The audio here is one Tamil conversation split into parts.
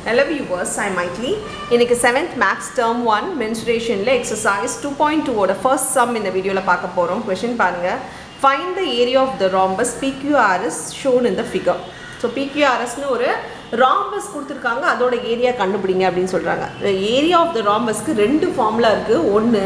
Hello viewers, I'm Maitli. இன்னைக்கு செவன்த் மேக்ஸ் டேர்ம் ஒன் மென்சுரேஷனில் எக்ஸசைஸ் டூ பாயிண்ட் டூவோட ஃபர்ஸ்ட் சம் இந்த வீடியோவில் பார்க்க போகிறோம் கொஷின் பாருங்கள் find the area of the rhombus PQRS shown in the figure so பிக்யூஆர்எஸ்னு ஒரு ராம்பஸ் கொடுத்துருக்காங்க அதோட ஏரியா கண்டுபிடிங்க அப்படின்னு சொல்கிறாங்க ஏரியா ஆஃப் த ராம்பஸ்க்கு ரெண்டு ஃபார்முலா இருக்குது ஒன்று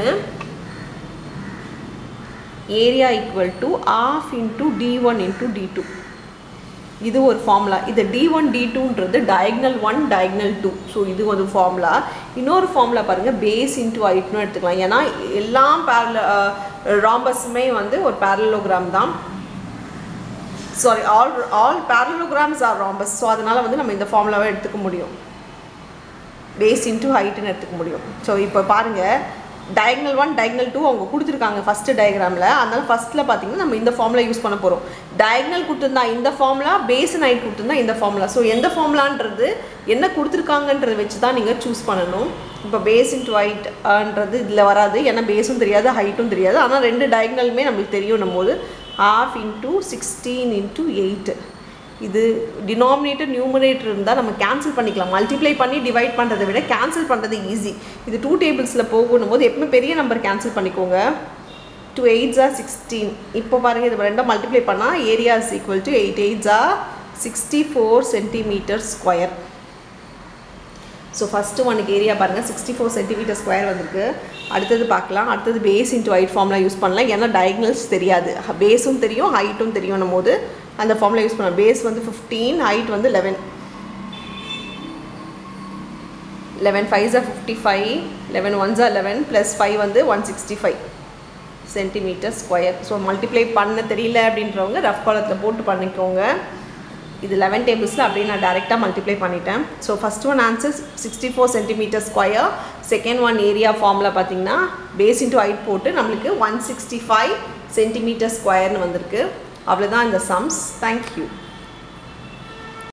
area equal to half into D one into D two இது ஒரு ஃபார்முலா இது டி ஒன் டி டூன்றது diagonal one diagonal two so இது ஒரு ஃபார்முலா இன்னொரு ஃபார்முலா பாருங்கள் பேஸ் இன்ட்டு ஐட்னு எடுத்துக்கலாம் ஏன்னா எல்லா பேரல ராம்பஸுமே வந்து ஒரு பேரலோகிராம் தான் sorry all all parallelograms are rhombus so அதனால் வந்து நம்ம இந்த ஃபார்முலாவை எடுத்துக்க முடியும் பேஸ் இன்ட்டு ஹைட்டுன்னு எடுத்துக்க முடியும் ஸோ இப்போ பாருங்கள் டயக்னல் ஒன் டயக்னல் டூ அவங்க கொடுத்துருக்காங்க ஃபஸ்ட்டு டயக்ராமில் அதனால் ஃபஸ்ட்டில் பார்த்தீங்கன்னா நம்ம இந்த ஃபார்முலா யூஸ் பண்ண போகிறோம் டயக்னல் கொடுத்துருந்தா இந்த ஃபார்முலா பேஸ் அண்ட் ஹைட் கொடுத்துருந்தா இந்த ஃபார்முலா ஸோ எந்த ஃபார்முலான்றது என்ன கொடுத்துருக்காங்கன்றத வச்சு தான் நீங்கள் சூஸ் பண்ணணும் இப்போ பேஸ் இன்ட்டு ஹைட்ன்றது இதில் வராது ஏன்னா பேஸும் தெரியாது ஹைட்டும் தெரியாது ஆனால் ரெண்டு டயக்னலுமே நம்மளுக்கு தெரியும் போது half into sixteen into eight இது டினாமினேட்டர் நியூமரேட்டர் இருந்தால் நம்ம கேன்சல் பண்ணிக்கலாம் மல்டிப்ளை பண்ணி டிவைட் பண்ணுறதை விட கேன்சல் பண்ணுறது ஈஸி இது டூ டேபிள்ஸில் போகணும் போது எப்பவுமே பெரிய நம்பர் கேன்சல் பண்ணிக்கோங்க டூ எயிட்ஸா சிக்ஸ்டீன் இப்போ பாருங்கள் இது ரெண்டும் மல்டிப்ளை பண்ணால் area is equal to eight eights are sixty four centimetre square so first ஒனுக்கு ஏரியா பாருங்கள் சிக்ஸ்டி ஃபோர் சென்டிமீட்டர் ஸ்கொயர் வந்திருக்கு அடுத்தது பார்க்கலாம் அடுத்தது பேஸ் இன்ட்டு ஒயிட் ஃபார்ம்லாம் யூஸ் பண்ணலாம் ஏன்னா டயக்னல்ஸ் தெரியாது பேஸும் தெரியும் ஹைட்டும் தெரியும் போது அந்த ஃபார்மில் யூஸ் பண்ணலாம் பேஸ் வந்து ஃபிஃப்டீன் ஹைட் வந்து eleven eleven five are fifty five eleven one are eleven plus five வந்து one sixty five centimetre square so multiply பண்ண தெரியல அப்படின்றவங்க ரஃப் காலத்தில் போட்டு பண்ணிக்கோங்க இது லெவன் டேபிள்ஸில் அப்படியே நான் டேரெக்டாக மல்டிப்ளை பண்ணிட்டேன் so first one answer sixty four centimetre square second one area ஃபார்மில் பார்த்தீங்கன்னா பேஸ் இன்ட்டு ஹைட் போட்டு நம்மளுக்கு ஒன் சிக்ஸ்டி ஃபைவ் சென்டிமீட்டர் ஸ்கொயர்னு வந்திருக்கு அவ்வளோதான் இந்த சம்ஸ் தேங்க்யூ